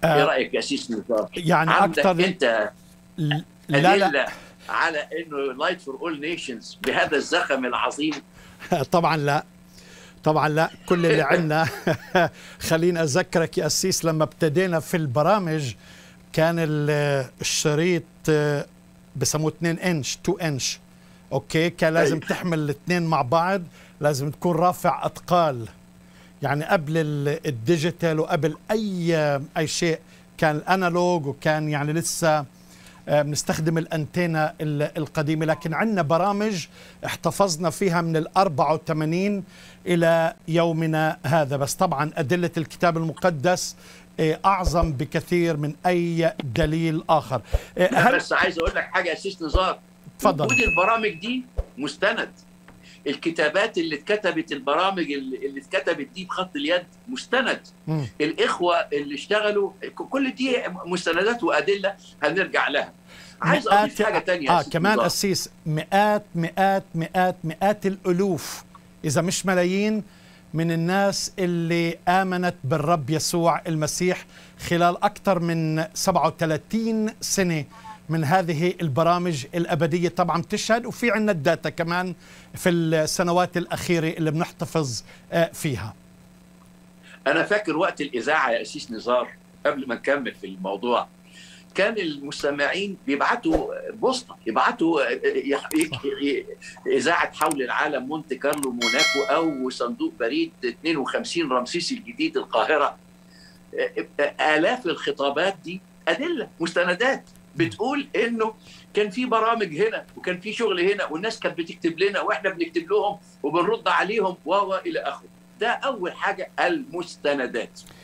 آه ايه رايك يا سيس نزار يعني اكثر انت لا لا على انه لايت فور اول نيشنز بهذا الزخم العظيم طبعا لا طبعا لا كل اللي عندنا خليني اذكرك يا اسيس لما ابتدينا في البرامج كان الشريط بسموه 2 انش 2 انش اوكي كان لازم تحمل الاثنين مع بعض لازم تكون رافع اثقال يعني قبل الديجيتال وقبل اي اي شيء كان الانالوج وكان يعني لسه بنستخدم الانتينا القديمه لكن عندنا برامج احتفظنا فيها من ال 84 الى يومنا هذا بس طبعا ادله الكتاب المقدس اعظم بكثير من اي دليل اخر هل... بس عايز اقول لك حاجه يا سيس نزار اتفضل وجود البرامج دي مستند الكتابات اللي اتكتبت البرامج اللي اتكتبت دي بخط اليد مستند م. الاخوه اللي اشتغلوا كل دي مستندات وادله هنرجع لها عايز اضيف حاجه ثانيه اه كمان اسيس مئات مئات مئات مئات الالوف اذا مش ملايين من الناس اللي امنت بالرب يسوع المسيح خلال اكثر من 37 سنه من هذه البرامج الأبدية طبعا بتشهد وفي عندنا الداتا كمان في السنوات الأخيرة اللي بنحتفظ فيها أنا فاكر وقت الإذاعة يا أسيس نزار قبل ما نكمل في الموضوع كان المستمعين بيبعتوا بوسطة يبعتوا إذاعة حول العالم مونte كارلو موناكو أو صندوق بريد 52 رمسيس الجديد القاهرة آلاف الخطابات دي أدلة مستندات بتقول انه كان في برامج هنا وكان في شغل هنا والناس كانت بتكتب لنا واحنا بنكتب لهم وبنرد عليهم و الى اخره ده اول حاجه المستندات